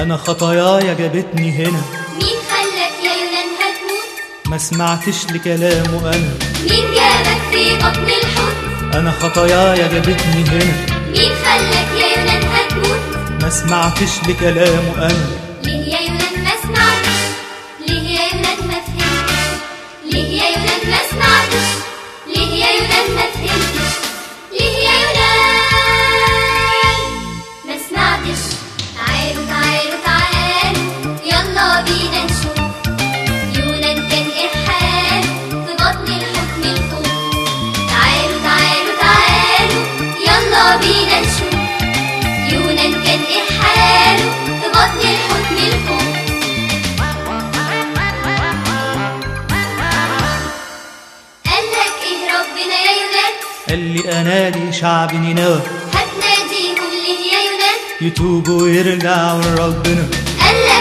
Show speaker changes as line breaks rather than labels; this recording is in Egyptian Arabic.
انا خطاياي جابتني هنا
مين خلك يا يونان هتموت
ما سمعتش لكلامه انا
مين جابك في بطن الحوت
انا خطاياي جابتني هنا
مين خلك يا يونان هتموت
ما سمعتش لكلامه انا
ليه يا يونان ما سمعتش ليه يا يونان ما فهمتش ليه يا يونان ما سمعتش ليه يا يونان ما فهمتش ليه يا يونان ما سمعتش تعالوا تعالوا تعالوا يلا بينا نشوف يونان كان ايه حاله في بطن الحوت من الخوف تعالوا تعالوا تعالوا يلا بينا نشوف يونان كان ايه حاله في بطن الحوت من الخوف قالك ايه ربنا يا يونان
قال لي انادي شعب نينوى
هتناديهم ليه يا يونان
يتوبوا ويرجعوا لربنا